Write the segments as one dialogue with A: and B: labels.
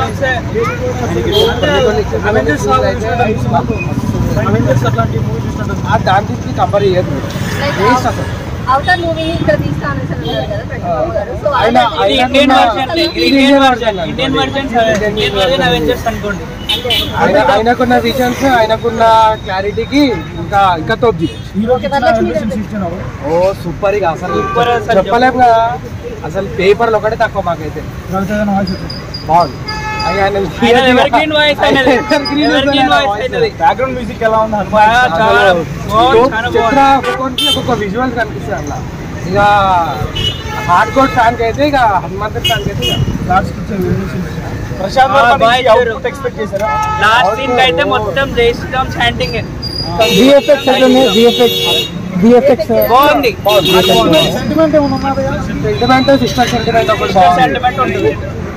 A: Songs Avengers Avengers అట్లాంటి movie చూసినట్టు
B: ఆ దానికి కంపేర్ చేయదు వేస్ట్ అసలు
C: అవుటర్ మూవీ ఇక్కడ తీస్తా అనేసి అన్నారు కదా ప్రతిభా గారు సో
B: ఆయన
A: ఇది
B: ఆయన
A: ఇండియన్
B: ఉన్న-
A: వర్షన్
B: ఇది
A: Indian
B: Indian
A: version
B: version
A: Indian
B: అనుకోండి.
A: వర్షన్ ఇండియన్ వర్షన్ అవెంజర్స్ అనుకోండి
B: ఆయన ఆయనకున్న విజన్స్ ఆయనకున్న క్లారిటీకి ఇంకా ఇంకా తోపు
C: ఓకే, వరలక్ష్మి గారు.
B: ఓ సూపర్ ఇక అసలు
A: Super అసలు
B: చెప్పలేము కదా అసలు పేపర్లు ఒకటే తక్కువ మాకైతే బాగుంది ఆయన
A: ఆయన evergreen voice ఆయనది.
B: Evergreen
A: Evergreen voice
B: voice.
A: ఆయనది.
D: బ్యాక్గ్రౌండ్ మ్యూజిక్ ఎలా ఉంది
A: బాగా చాలా బాగుంది, చాలా
B: చిత్ర
A: బాగుంది
B: ఒక్కొక్కరికి ఒక్కొక్క విజువల్ కనిపిస్తుంది అలా ఇక హార్డ్ కోడ్ ఫ్యాన్ కి అయితే ఇక హనుమంతుడి ఫ్యాన్ కి అయితే ఇక
D: ప్రశాంత్
A: ఆ,
D: వర్మ
A: బాగా
D: నుంచి
A: ఇచ్చారు.
D: output expect చేశారా
A: లాస్ట్ సీన్ అయితే మొత్తం Jai Shriram chanting
E: VFX VFX VFX
A: బాగుంది
B: సెంటిమెంట్ సెంటిమెంట్ సిస్టర్ సెంటిమెంట్ ఒకటి బాగుంది
A: సెంటిమెంట్ ఉంటుంది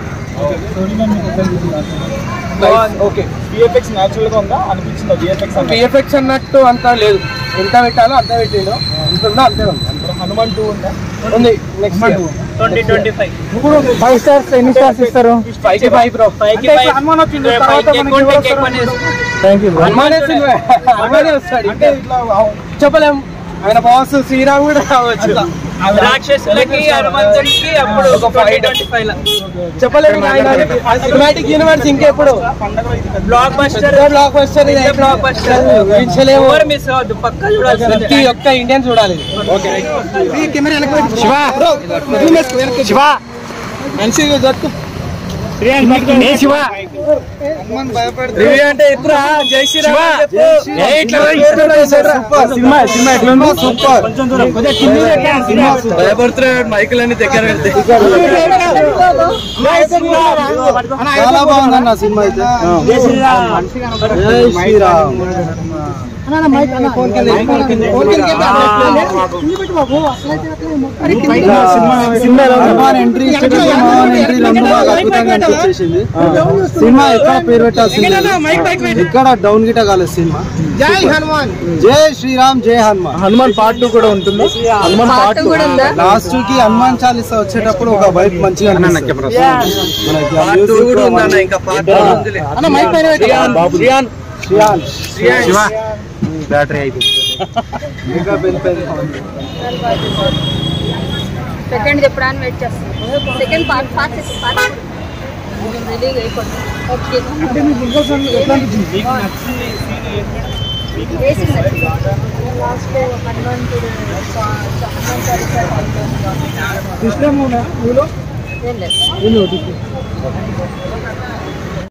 B: ఓకే
D: విఎఫ్ఎక్స్ న్యాచురల్ గా ఉందా అనిపించిందా విఎఫ్ఎక్స్ అంటే
B: విఎఫ్ఎక్స్ అన్నట్టు అంత లేదు ఎంత పెట్టాలో అంత పెట్టిండు ఎంత ఉందో అంతే ఉంది
D: ఇప్పుడు హనుమాన్ టూ ఉందా
B: ఉంది next
A: twenty twenty five
E: five stars ఎన్ని స్టార్స్ ఇస్తారు
B: ఫైవ్ కి ఫైవ్ బ్రో
A: ఫైవ్ కి ఫైవ్ హనుమాన్ వచ్చింది ఫైవ్ కి ఎక్కువ ఉంటే ఇంకా ఎక్కువనే వేసుకో.
E: థ్యాంక్ యూ
B: హనుమానే సినిమా హనుమానే వస్తాడు
D: అంటే ఇట్లా
B: చెప్పలేం ఆయన బాస్ శ్రీరామ్ కూడా రావచ్చు
A: రాక్షసులకి హనుమంతుడికి అప్పుడు
B: ఒక
A: ట్వంటీ
B: fight.
A: ట్వంటీ ఫైవ్ లో
B: చెప్పలేము సినిమాటిక్ యూనివర్స్ ఇంకెప్పుడు
A: blockbuster
B: blockbuster
A: blockbuster
B: ఊహించలేము
A: ఎవరు మిస్ అవ్వద్దు పక్క చూడాల్సిందే
B: ప్రతి ఒక్క ఇండియన్ చూడాలి ఓకే
E: శివ
B: మంచిగా దొరుకు
E: ఏ శివ
B: రివ్యూ అంటే ఇప్పుడు జై శ్రీరామ్
E: సినిమా సినిమా ఎట్లా ఉంది
B: సూపర్ భయపడుతున్నాడు మైకుల్ అని దగ్గర పెడితే చాలా బాగుందన్న సినిమా అయితే జై శ్రీరామ్
E: సినిమా ఎలా ఉంది?
B: హనుమాన్ ఎంట్రీ హనుమాన్ ఎంట్రీ రెండు బాగా అద్భుతంగా అనిపించేసింది సినిమా ఎక్కడ పేరు పెట్టాల్సింది ఇక్కడ డౌన్ గిట కాలేదు సినిమా జై హనుమాన్ జై శ్రీరామ్ జై హనుమాన్
E: హనుమాన్ పార్ట్ టూ కూడా ఉంటుంది హనుమాన్ పార్ట్ టూ
B: లాస్ట్ కి హనుమాన్ చాలీసా వచ్చేటప్పుడు ఒక వైబ్ మంచిగా అనిపిస్తుంది. మనకి ఆ music
E: బాబు
B: శ్రియాన్.
E: శివ బ్యాటరీ అయిపోయింది
B: ఇంకా పెద్ద పెద్ద
C: సెకండ్ చెప్పడానికి వెయిట్ చేస్తాను second part part part release అయిపోతుంది ఓకే ఏ scene నచ్చింది? లాస్ట్ హనుమంతుడు హనుమాన్ చాలీసా ఏం లేదు